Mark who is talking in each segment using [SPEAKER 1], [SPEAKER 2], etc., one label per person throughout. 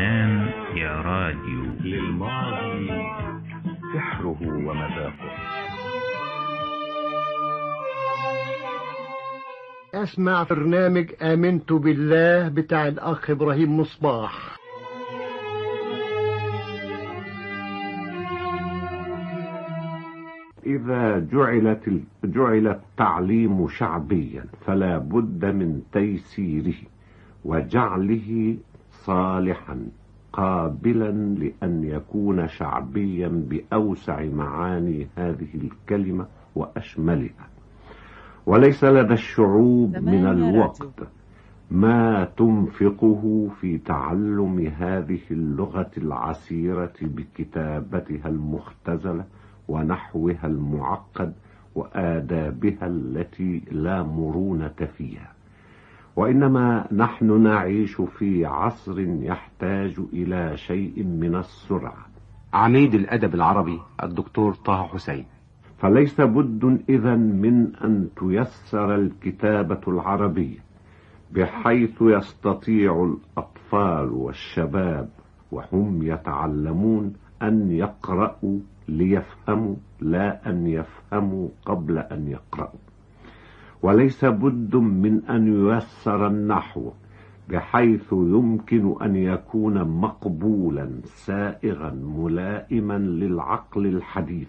[SPEAKER 1] زمان يا راديو
[SPEAKER 2] للماضي سحره ومذاقه
[SPEAKER 3] اسمع برنامج امنت بالله بتاع الاخ ابراهيم مصباح
[SPEAKER 4] إذا جعلت ال- جعل التعليم شعبيا فلا بد من تيسيره وجعله صالحا قابلا لأن يكون شعبيا بأوسع معاني هذه الكلمة وأشملها وليس لدى الشعوب من
[SPEAKER 5] زمان يا
[SPEAKER 4] الوقت ما تنفقه في تعلم هذه اللغة العسيرة بكتابتها المختزلة ونحوها المعقد وآدابها التي لا مرونة فيها وإنما نحن نعيش في عصر يحتاج إلى شيء من السرعة
[SPEAKER 6] عميد الأدب العربي الدكتور طه حسين
[SPEAKER 4] فليس بد إذا من أن تيسر الكتابة العربية بحيث يستطيع الأطفال والشباب وهم يتعلمون أن يقرأوا ليفهموا لا أن يفهموا قبل أن يقرأوا وليس بد من أن ييسر النحو بحيث يمكن أن يكون مقبولا سائغا ملائما للعقل الحديث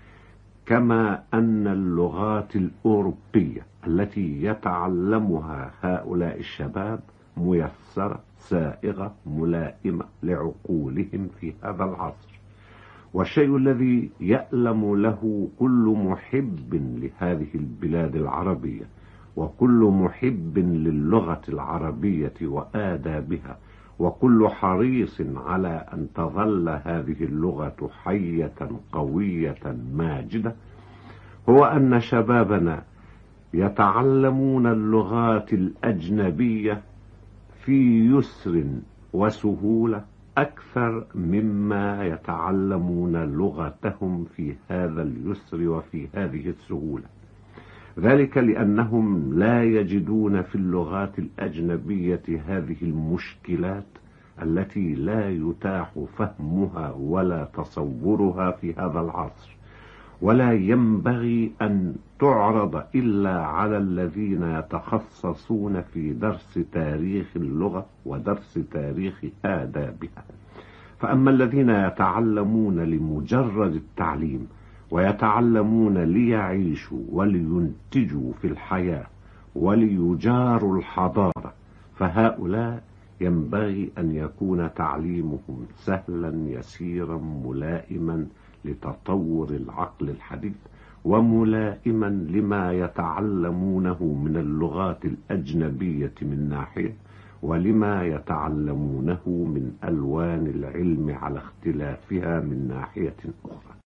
[SPEAKER 4] كما أن اللغات الأوروبية التي يتعلمها هؤلاء الشباب ميسرة سائغة ملائمة لعقولهم في هذا العصر والشيء الذي يألم له كل محب لهذه البلاد العربية وكل محب للغة العربية وآدابها وكل حريص على أن تظل هذه اللغة حية قوية ماجدة هو أن شبابنا يتعلمون اللغات الأجنبية في يسر وسهولة أكثر مما يتعلمون لغتهم في هذا اليسر وفي هذه السهولة ذلك لأنهم لا يجدون في اللغات الأجنبية هذه المشكلات التي لا يتاح فهمها ولا تصورها في هذا العصر ولا ينبغي أن تعرض إلا على الذين يتخصصون في درس تاريخ اللغة ودرس تاريخ آدابها فأما الذين يتعلمون لمجرد التعليم ويتعلمون ليعيشوا ولينتجوا في الحياة وليجاروا الحضارة فهؤلاء ينبغي أن يكون تعليمهم سهلا يسيرا ملائما لتطور العقل الحديث وملائما لما يتعلمونه من اللغات الأجنبية من ناحية ولما يتعلمونه من ألوان العلم على اختلافها من ناحية أخرى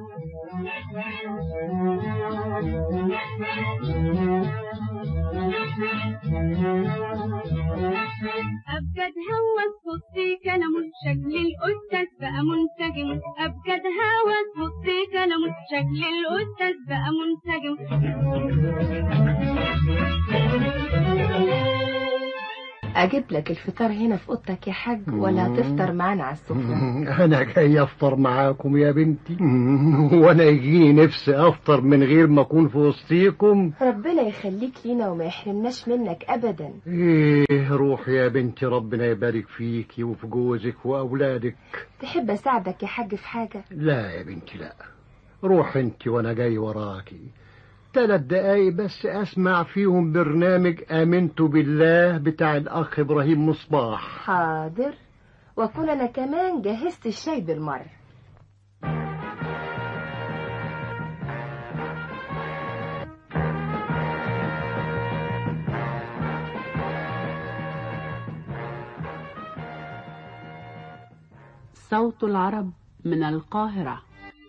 [SPEAKER 7] أبجد هوس بصي كلامه شكل الأستاذ بقى منسجم أبجد هوس بصي كلامه شكل الأستاذ بقى منسجم
[SPEAKER 5] اجيب لك الفطار هنا في اوضتك يا حاج ولا هتفطر معانا على السفرة
[SPEAKER 3] انا جاي افطر معاكم يا بنتي وانا يجيني نفسي افطر من غير ما اكون في وسطيكم
[SPEAKER 5] ربنا يخليك لينا وما يحرمناش منك ابدا
[SPEAKER 3] ايه روح يا بنتي ربنا يبارك فيكي وفي جوزك واولادك
[SPEAKER 5] تحب اساعدك يا حاج في حاجة
[SPEAKER 3] لا يا بنتي لا روح انت وانا جاي وراكي ثلاث دقايق بس اسمع فيهم برنامج امنت بالله بتاع الاخ ابراهيم مصباح
[SPEAKER 5] حاضر واكون انا كمان جهزت الشاي بالمرة
[SPEAKER 8] صوت العرب من القاهرة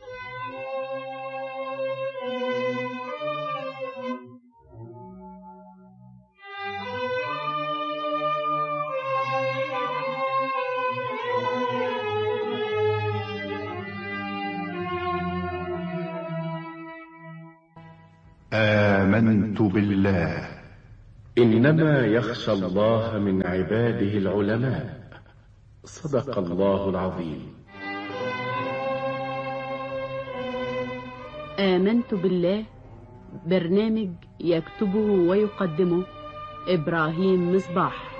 [SPEAKER 2] آمنت بالله
[SPEAKER 9] إنما يخشى الله من عباده العلماء صدق الله العظيم
[SPEAKER 8] آمنت بالله برنامج يكتبه ويقدمه إبراهيم مصباح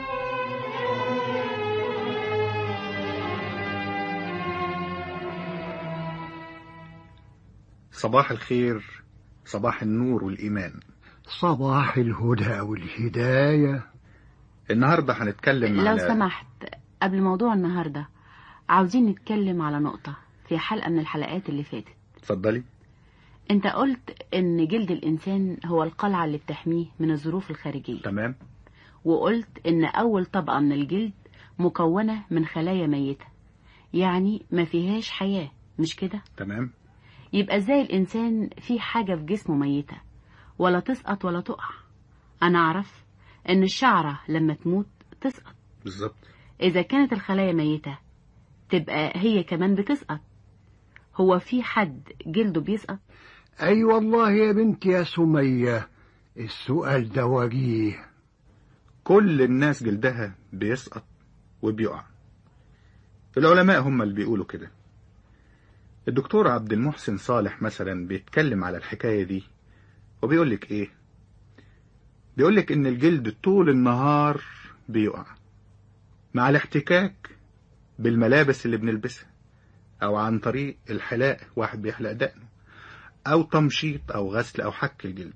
[SPEAKER 10] صباح الخير صباح النور والإيمان
[SPEAKER 3] صباح الهدى والهداية
[SPEAKER 10] النهاردة هنتكلم
[SPEAKER 8] لو
[SPEAKER 10] على
[SPEAKER 8] سمحت قبل موضوع النهاردة عاوزين نتكلم على نقطة في حلقة من الحلقات اللي فاتت
[SPEAKER 10] اتفضلي
[SPEAKER 8] انت قلت ان جلد الانسان هو القلعة اللي بتحميه من الظروف الخارجية
[SPEAKER 10] تمام
[SPEAKER 8] وقلت ان اول طبقة من الجلد مكونة من خلايا ميتة يعني ما فيهاش حياة مش كده
[SPEAKER 10] تمام
[SPEAKER 8] يبقى ازاي الانسان في حاجة في جسمه ميتة ولا تسقط ولا تقع انا اعرف ان الشعرة لما تموت تسقط
[SPEAKER 10] بالظبط
[SPEAKER 8] اذا كانت الخلايا ميتة تبقى هي كمان بتسقط هو في حد جلده بيسقط
[SPEAKER 3] أي والله يا بنتي يا سمية السؤال ده وجيه
[SPEAKER 10] كل الناس جلدها بيسقط وبيقع العلماء هم اللي بيقولوا كده الدكتور عبد المحسن صالح مثلا بيتكلم على الحكاية دي وبيقول لك ايه بيقول لك ان الجلد طول النهار بيقع مع الاحتكاك بالملابس اللي بنلبسها او عن طريق الحلاق واحد بيحلق دقنه او تمشيط او غسل او حك الجلد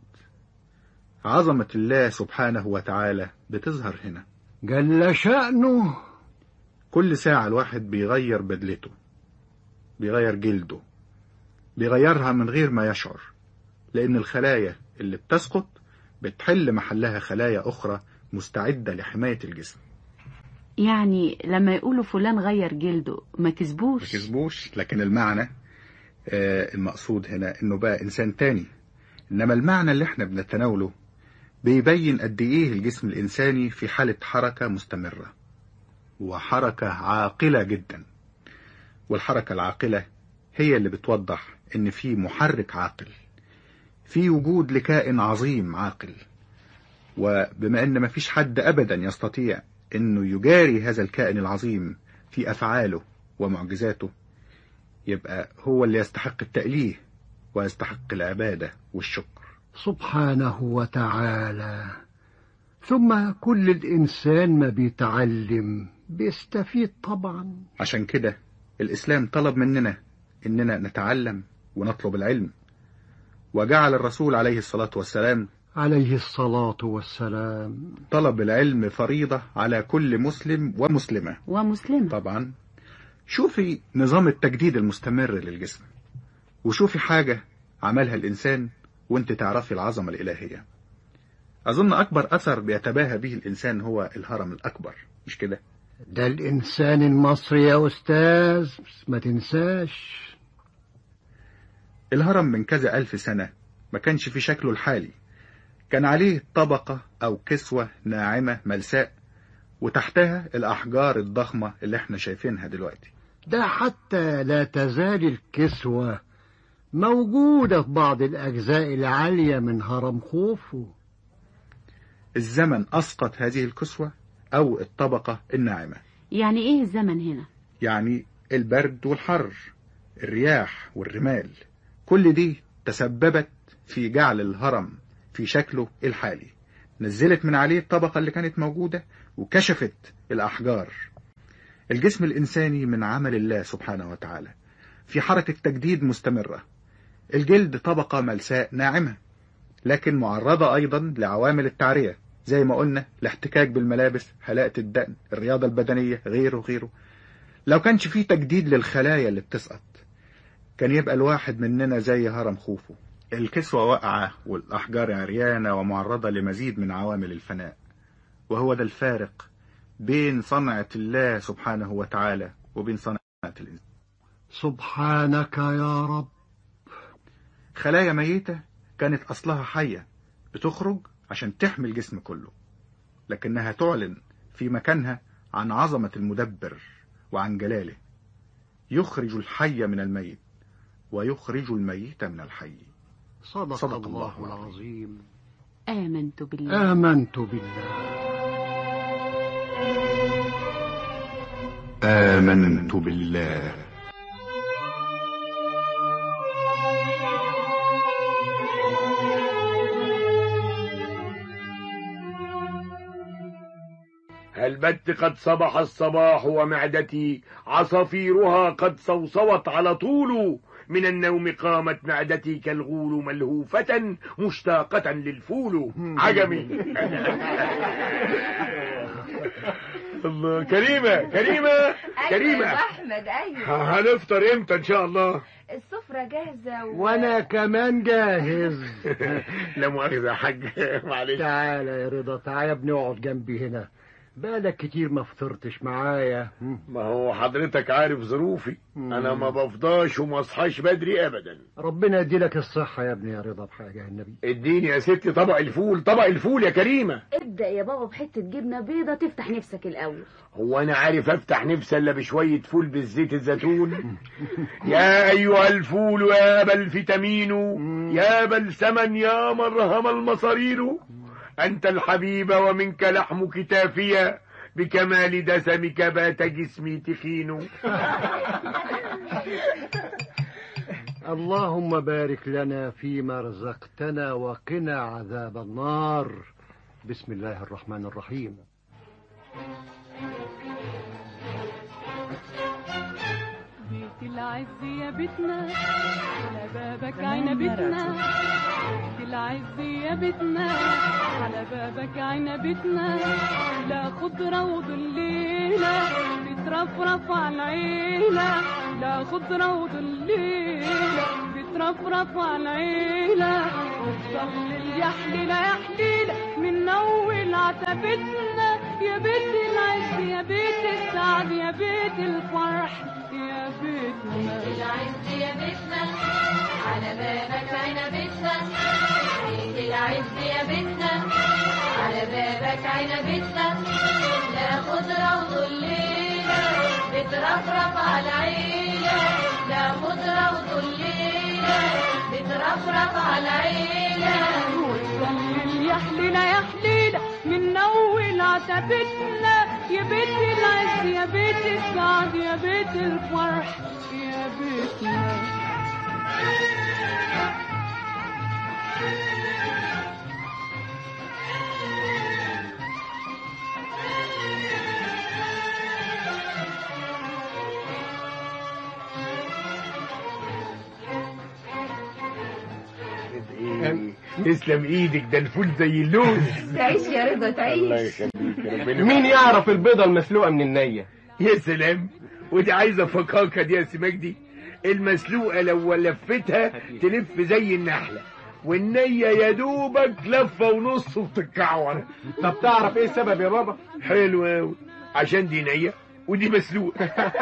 [SPEAKER 10] عظمة الله سبحانه وتعالى بتظهر هنا
[SPEAKER 3] جل شأنه
[SPEAKER 10] كل ساعة الواحد بيغير بدلته بيغير جلده بيغيرها من غير ما يشعر لأن الخلايا اللي بتسقط بتحل محلها خلايا أخرى مستعدة لحماية الجسم
[SPEAKER 8] يعني لما يقولوا فلان غير جلده ما كسبوش
[SPEAKER 10] ما كسبوش لكن المعنى آه المقصود هنا انه بقى انسان تاني انما المعنى اللي احنا بنتناوله بيبين قد ايه الجسم الانساني في حالة حركة مستمرة وحركة عاقلة جدا والحركة العاقلة هي اللي بتوضح ان في محرك عاقل في وجود لكائن عظيم عاقل وبما ان مفيش حد ابدا يستطيع انه يجاري هذا الكائن العظيم في افعاله ومعجزاته يبقى هو اللي يستحق التأليه ويستحق العبادة والشكر
[SPEAKER 3] سبحانه وتعالى ثم كل الإنسان ما بيتعلم بيستفيد طبعا
[SPEAKER 10] عشان كده الإسلام طلب مننا إننا نتعلم ونطلب العلم وجعل الرسول عليه الصلاة والسلام
[SPEAKER 3] عليه الصلاة والسلام
[SPEAKER 10] طلب العلم فريضة على كل مسلم ومسلمة
[SPEAKER 8] ومسلمة
[SPEAKER 10] طبعا شوفي نظام التجديد المستمر للجسم وشوفي حاجة عملها الإنسان وانت تعرفي العظمة الإلهية أظن أكبر أثر بيتباهى به الإنسان هو الهرم الأكبر مش كده
[SPEAKER 3] ده الإنسان المصري يا أستاذ ما تنساش
[SPEAKER 10] الهرم من كذا ألف سنة ما كانش في شكله الحالي كان عليه طبقة أو كسوة ناعمة ملساء وتحتها الأحجار الضخمة اللي احنا شايفينها دلوقتي
[SPEAKER 3] ده حتى لا تزال الكسوة موجودة في بعض الأجزاء العالية من هرم خوفو
[SPEAKER 10] الزمن أسقط هذه الكسوة أو الطبقة الناعمة
[SPEAKER 8] يعني ايه الزمن هنا
[SPEAKER 10] يعني البرد والحر الرياح والرمال كل دي تسببت في جعل الهرم في شكله الحالي نزلت من عليه الطبقة اللي كانت موجودة وكشفت الأحجار الجسم الإنساني من عمل الله سبحانه وتعالى في حركة تجديد مستمرة الجلد طبقة ملساء ناعمة لكن معرضة أيضا لعوامل التعرية زي ما قلنا الاحتكاك بالملابس هلاءة الدقن الرياضة البدنية غيره غيره لو كانش فيه تجديد للخلايا اللي بتسقط كان يبقى الواحد مننا زي هرم خوفو الكسوة واقعة والأحجار عريانة ومعرضة لمزيد من عوامل الفناء وهو ده الفارق بين صنعة الله سبحانه وتعالى وبين صنعة الإنسان
[SPEAKER 3] سبحانك يا رب
[SPEAKER 10] خلايا ميتة كانت أصلها حية بتخرج عشان تحمي الجسم كله لكنها تعلن في مكانها عن عظمة المدبر وعن جلاله يخرج الحي من الميت ويخرج الميت من الحي
[SPEAKER 3] صدق,
[SPEAKER 10] صدق
[SPEAKER 3] الله
[SPEAKER 10] الله
[SPEAKER 3] العظيم
[SPEAKER 8] آمنت بالله
[SPEAKER 3] آمنت بالله
[SPEAKER 2] آمنت بالله
[SPEAKER 11] هلبت قد صبح الصباح ومعدتي عصافيرها قد صوصوت على طول من النوم قامت معدتي كالغول ملهوفة مشتاقة للفول عجمي الله كريمة كريمة
[SPEAKER 5] أيوة يا
[SPEAKER 11] كريمة
[SPEAKER 5] أحمد أيوة
[SPEAKER 11] هنفطر امتى ان شاء الله
[SPEAKER 5] السفرة جاهزة و...
[SPEAKER 3] وانا كمان جاهز
[SPEAKER 11] لا مؤاخذة يا حاج معلش
[SPEAKER 3] تعالى يا رضا تعالى يا ابني اقعد جنبي هنا بقالك كتير ما فطرتش معايا
[SPEAKER 11] ما هو حضرتك عارف ظروفي انا ما بفضاش وما اصحاش بدري ابدا
[SPEAKER 3] ربنا يديلك الصحة يا ابني يا رضا بحاجة النبي
[SPEAKER 11] اديني يا ستي طبق الفول طبق الفول يا كريمة
[SPEAKER 12] ابدأ يا بابا بحتة جبنة بيضة تفتح نفسك الأول
[SPEAKER 11] هو انا عارف افتح نفسي الا بشوية فول بالزيت الزيتون يا ايها الفول يا ابا الفيتامين يا بلسما يا مرهم المصارين انت الحبيب ومنك لحم كتافيا بكمال دسمك بات جسمي تخين
[SPEAKER 3] اللهم بارك لنا فيما رزقتنا وقنا عذاب النار بسم الله الرحمن الرحيم
[SPEAKER 13] بيت العز يا بيتنا على بابك عنبتنا بيت العز يا بيتنا على بابك عنبتنا لا خضرة وظليلة بترفرف على العيلة لا خضرة وظليلة بترفرف على العيلة وتظل اليحليلة يحليلة من أول عتبتنا يا بيت العز يا بيت السعد يا بيت الفرح يا بيتنا
[SPEAKER 14] العز يا بيتنا على بابك عنبتنا بيت العز يا بيتنا على بابك عنبتنا لا خضرة وظليلة بترفرف على العيلة لا خضرة وظليلة بترفرف على العيلة
[SPEAKER 13] وتظل اليحليلة يحليلة من أول عتبتنا يا بيت العز يا بيت السعد يا بيت الفرح يا بيتنا
[SPEAKER 11] إيه، تسلم ايدك ده الفول زي اللوز
[SPEAKER 5] تعيش يا رضا
[SPEAKER 11] الله
[SPEAKER 5] تعيش
[SPEAKER 11] يخليك ربنا
[SPEAKER 15] مين يعرف البيضة المسلوقة من النية
[SPEAKER 11] يا سلام ودي عايزه فكاكه دي يا سماك دي المسلوقه لو لفتها تلف زي النحله والنية يا دوبك لفة ونص وتتكعور
[SPEAKER 15] طب تعرف ايه السبب يا بابا
[SPEAKER 11] حلو اوي عشان دي نية ودي مسلوقة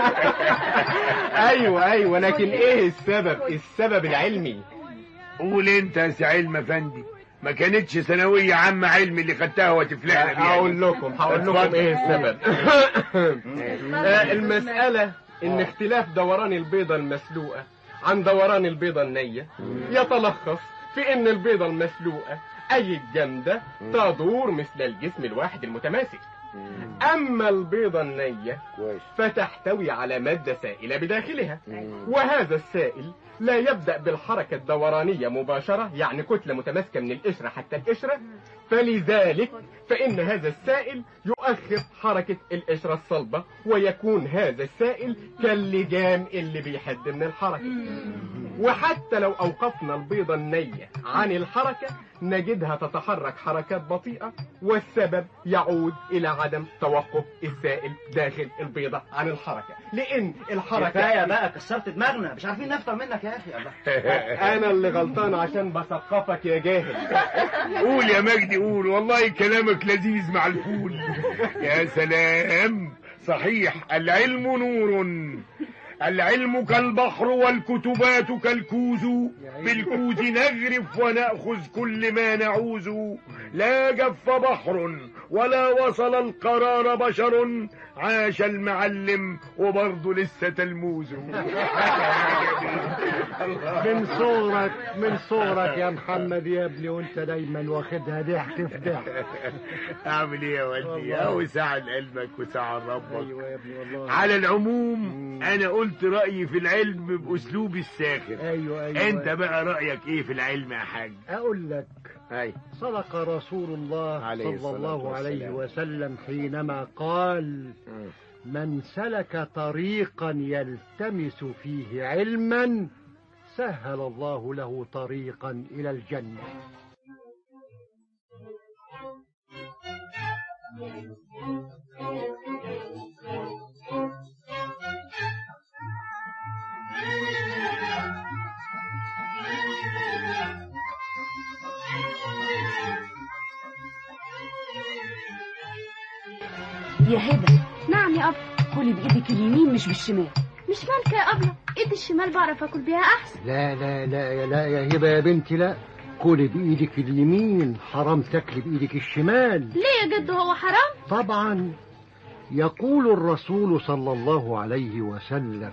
[SPEAKER 15] ايوه ايوه لكن ايه السبب السبب العلمي
[SPEAKER 11] قول انت يا سي علم افندي ما كانتش ثانوية عامة علم اللي خدتها وتفلحنا بيها
[SPEAKER 15] هقول لكم هقول لكم
[SPEAKER 11] اتفضل.
[SPEAKER 15] ايه السبب آه، المسألة ان اختلاف دوران البيضة المسلوقة عن دوران البيضة النية يتلخص في ان البيضة المسلوقة اي الجامدة تدور مثل الجسم الواحد المتماسك اما البيضة النية فتحتوي على مادة سائلة بداخلها وهذا السائل لا يبدأ بالحركة الدورانية مباشرة يعني كتلة متماسكة من القشرة حتى القشرة فلذلك فإن هذا السائل يؤخر حركة القشرة الصلبة ويكون هذا السائل كاللجام اللي بيحد من الحركة وحتى لو أوقفنا البيضة النية عن الحركة نجدها تتحرك حركات بطيئة والسبب يعود إلى عدم توقف السائل داخل البيضة عن الحركة لأن الحركة
[SPEAKER 16] كفايه بقى كسرت دماغنا مش عارفين نفطر منك يا اخي الله
[SPEAKER 15] أنا اللي غلطان عشان بثقفك يا جاهل
[SPEAKER 11] قول يا مجدي قول والله كلامك لذيذ مع الفول يا سلام صحيح العلم نور العلم كالبحر والكتبات كالكوز بالكوز نغرف ونأخذ كل ما نعوز لا جف بحر ولا وصل القرار بشر عاش المعلم وبرضه لسه تلموذه
[SPEAKER 3] من صورك من صورك يا محمد يا ابني وانت دايما واخدها ضحك في ضحك
[SPEAKER 11] اعمل ايه يا والدي اهو ساعد قلبك وساعد ربك
[SPEAKER 3] ايوه يا ابني والله
[SPEAKER 11] على العموم انا قلت رايي في العلم باسلوبي الساخر
[SPEAKER 3] ايوه ايوه
[SPEAKER 11] انت بقى رايك ايه في العلم يا حاج
[SPEAKER 3] اقول لك
[SPEAKER 11] اي
[SPEAKER 3] صدق رسول الله
[SPEAKER 11] عليه
[SPEAKER 3] صلى
[SPEAKER 11] الصلاة
[SPEAKER 3] الله عليه
[SPEAKER 11] والسلام.
[SPEAKER 3] وسلم حينما قال من سلك طريقا يلتمس فيه علما سهل الله له طريقا إلى الجنة
[SPEAKER 12] يا هبة نعم يا أبا كلي بإيدك اليمين مش بالشمال
[SPEAKER 17] مش مالكة يا أبلة إيد الشمال بعرف أكل بيها أحسن
[SPEAKER 3] لا لا لا يا لا يا هبة يا بنتي لا كلي بإيدك اليمين حرام تاكلي بإيدك الشمال
[SPEAKER 17] ليه يا جد هو حرام؟
[SPEAKER 3] طبعا يقول الرسول صلى الله عليه وسلم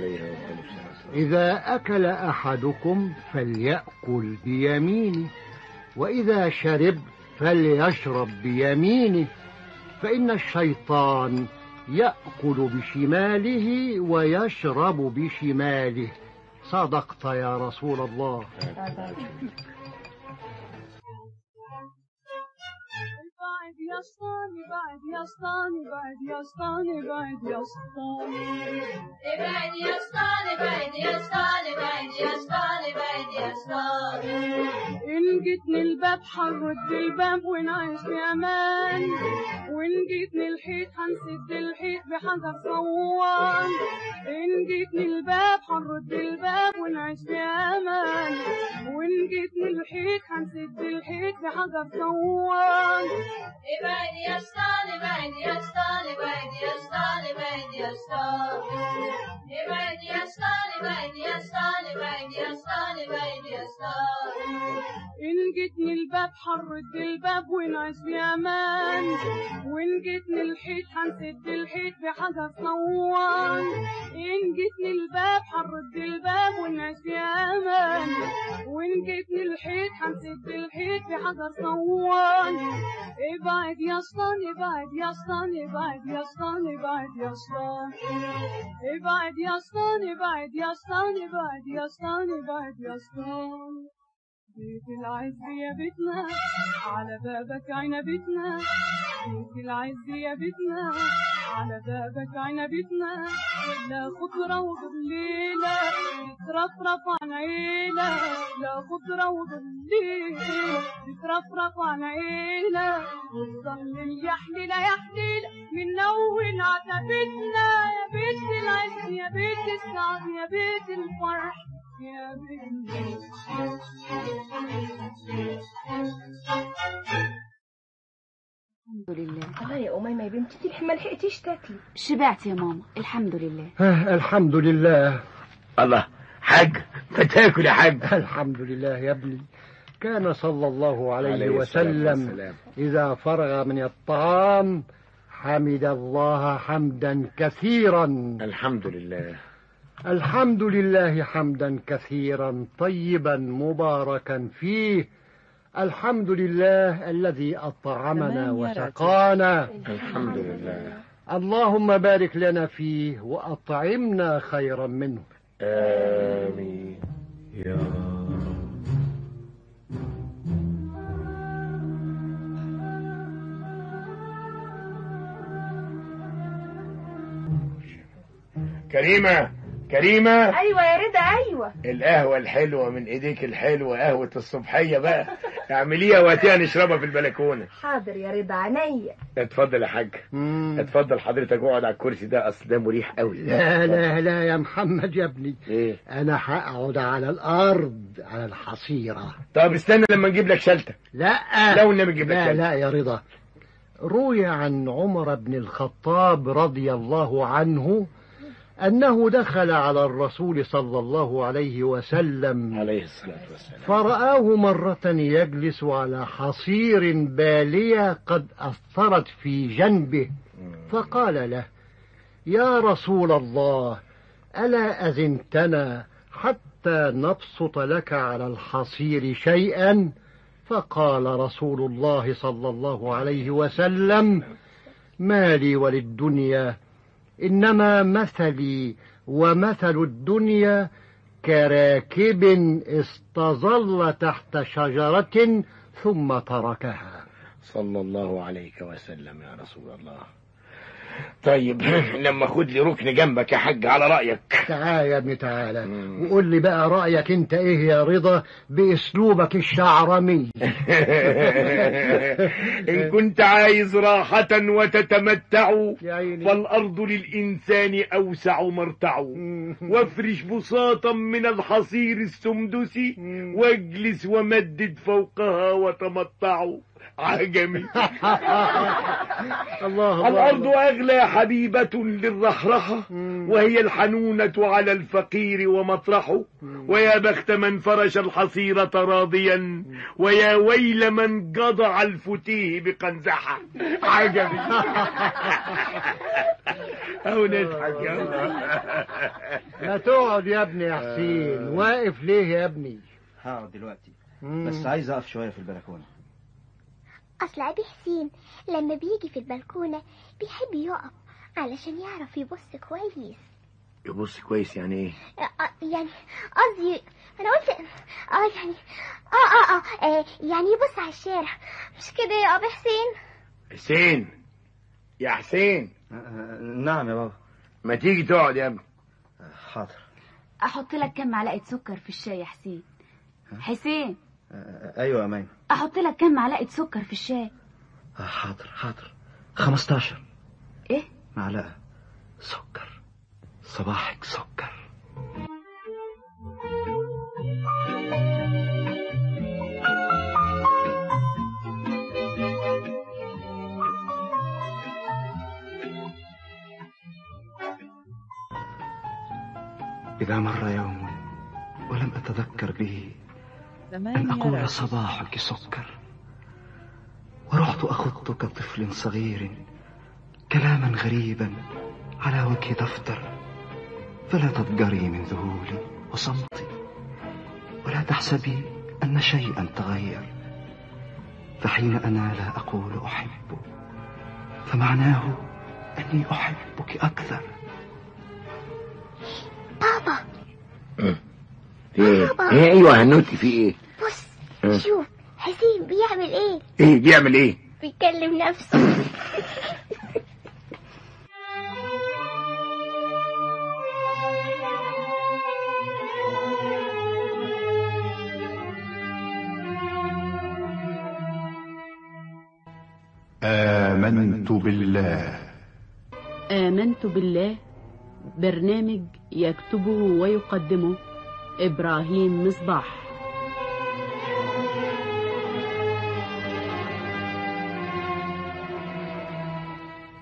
[SPEAKER 3] إذا أكل أحدكم فليأكل بيمينه وإذا شرب فليشرب بيمينه فإن الشيطان يأكل بشماله ويشرب بشماله صدقت يا رسول الله
[SPEAKER 13] بعد يا اسطاني بعد يا اسطاني بعد يا اسطاني بعد يا اسطاني
[SPEAKER 14] ابعد يا اسطان ابعد يا اسطان ابعد يا اسطان ابعد يا اسطان
[SPEAKER 13] إن جيتني الباب هنرد الباب ونعيش في أمان وإن جيتني الحيط هنسد الحيط بحجر صوان إن جيتني الباب هنرد الباب ونعيش في أمان وإن جيتني الحيط هنسد الحيط بحجر صوان
[SPEAKER 14] ابعد يا اسطان ابعد يا اسطان ابعد يا اسطان ابعد يا اسطان ابعد يا اسطان ابعد يا اسطان ابعد يا اسطان ابعد يا اسطان
[SPEAKER 13] إن جيتني الباب هنرد الباب ونعيش في أمان وإن جيتني الحيط هنسد الحيط بحجر صوان إن جيتني الباب هنرد الباب ونعيش في أمان وإن جيتني الحيط هنسد الحيط بحجر صوان ابعد يا اسطان ابعد يا اسطان ابعد يا اسطان ابعد يا اسطان ابعد يا اسطان ابعد يا اسطان ابعد يا اسطان ابعد يا اسطان بيت العز يا بيتنا على بابك عنبتنا بيت العز يا بيتنا على بابك عنبتنا لا خضرة وظليلة تترفرف عن عيلة لا خضرة وظليلة تترفرف عن عيلة والظل يا حليلة يا حليلة من أول عتبتنا يا بيت العز يا بيت السعد يا بيت الفرح يا بيت
[SPEAKER 12] الحمد لله
[SPEAKER 5] الله يا أميمة يا بنتي تلحق ما لحقتيش تاكلي
[SPEAKER 12] شبعت يا ماما الحمد لله
[SPEAKER 3] آه، الحمد لله
[SPEAKER 11] الله حاج فتاكل يا حاج
[SPEAKER 3] الحمد لله يا ابني كان صلى الله عليه,
[SPEAKER 11] عليه الصلاة
[SPEAKER 3] وسلم
[SPEAKER 11] والسلام.
[SPEAKER 3] إذا فرغ من الطعام حمد الله حمدا كثيرا
[SPEAKER 11] الحمد لله
[SPEAKER 3] الحمد لله حمدا كثيرا طيبا مباركا فيه الحمد لله الذي أطعمنا
[SPEAKER 11] تمام يا
[SPEAKER 3] وسقانا
[SPEAKER 11] الحمد لله
[SPEAKER 3] اللهم بارك لنا فيه وأطعمنا خيرا منه
[SPEAKER 11] آمين يا كريمة كريمة
[SPEAKER 5] أيوة يا رضا أيوة
[SPEAKER 11] القهوة الحلوة من ايديك الحلوة قهوة الصبحية بقى اعمليها وهاتيها نشربها في البلكونة
[SPEAKER 5] حاضر يا رضا عينيا
[SPEAKER 11] اتفضل يا حاج اتفضل حضرتك اقعد على الكرسي ده اصل ده مريح قوي
[SPEAKER 3] لا لا لا يا محمد يا ابني
[SPEAKER 11] ايه
[SPEAKER 3] أنا هقعد على الأرض على الحصيرة
[SPEAKER 11] طب استنى لما نجيب لك شلتة
[SPEAKER 3] لا
[SPEAKER 11] لو النبي نجيب لك
[SPEAKER 3] لا
[SPEAKER 11] شلتة
[SPEAKER 3] لا يا رضا روي عن عمر بن الخطاب رضي الله عنه أنه دخل على الرسول صلى الله عليه وسلم
[SPEAKER 11] عليه الصلاة والسلام
[SPEAKER 3] فرآه مرة يجلس على حصير بالية قد أثرت في جنبه فقال له يا رسول الله ألا أذنتنا حتى نبسط لك على الحصير شيئا فقال رسول الله صلى الله عليه وسلم ما لي وللدنيا إنما مثلي ومثل الدنيا كراكب استظل تحت شجرة ثم تركها
[SPEAKER 11] صلى الله عليك وسلم يا رسول الله طيب لما خد لي ركن جنبك يا حاج على رأيك
[SPEAKER 3] تعال يا ابني تعالى وقول لي بقى رأيك انت ايه يا رضا باسلوبك الشعرمي
[SPEAKER 11] إن كنت عايز راحة وتتمتع
[SPEAKER 3] يا عيني.
[SPEAKER 11] فالأرض للإنسان أوسع مرتع وافرش بساطا من الحصير السندسي واجلس ومدد فوقها وتمتع عجمي
[SPEAKER 3] الله
[SPEAKER 11] الأرض أغلى حبيبة للرحرحة وهي الحنونة على الفقير ومطرحه ويا بخت من فرش الحصيرة راضيا ويا ويل من جضع الفتيه بقنزحة عجبي أو نضحك يلا
[SPEAKER 3] لا تقعد يا ابني يا حسين واقف ليه يا ابني
[SPEAKER 16] هقعد دلوقتي بس عايز اقف شويه في البلكونه
[SPEAKER 18] أصل أبي حسين لما بيجي في البلكونة بيحب يقف علشان يعرف يبص كويس
[SPEAKER 11] يبص كويس يعني ايه
[SPEAKER 18] آه، يعني قصدي أنا قلت اه يعني اه اه اه آه، يعني يبص على الشارع مش كده يا أبي حسين
[SPEAKER 11] حسين يا حسين
[SPEAKER 16] نعم يا بابا
[SPEAKER 11] ما تيجي تقعد يا ابني
[SPEAKER 16] حاضر
[SPEAKER 8] احط لك كام معلقه سكر في الشاي يا حسين حسين
[SPEAKER 16] ايوه يا مان
[SPEAKER 8] احط لك كام معلقه سكر في الشاي
[SPEAKER 16] حاضر حاضر 15
[SPEAKER 8] ايه
[SPEAKER 16] معلقه سكر صباحك سكر إذا مر يوم ولم أتذكر به أن أقول صباحك سكر ورحت أخط كطفل صغير كلاما غريبا على وجه دفتر فلا تضجري من ذهولي وصمتي ولا تحسبي أن شيئا تغير فحين أنا لا أقول أحب فمعناه أني أحبك أكثر
[SPEAKER 18] بابا
[SPEAKER 11] ايه ايه ايوه هنوتي في ايه
[SPEAKER 18] بص
[SPEAKER 11] آه.
[SPEAKER 18] شوف حسين بيعمل ايه
[SPEAKER 11] ايه بيعمل ايه
[SPEAKER 18] بيكلم نفسه
[SPEAKER 2] آمنت بالله
[SPEAKER 8] آمنت بالله برنامج يكتبه ويقدمه إبراهيم مصباح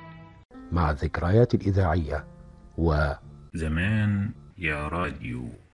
[SPEAKER 19] مع الذكريات الإذاعية و
[SPEAKER 1] زمان يا راديو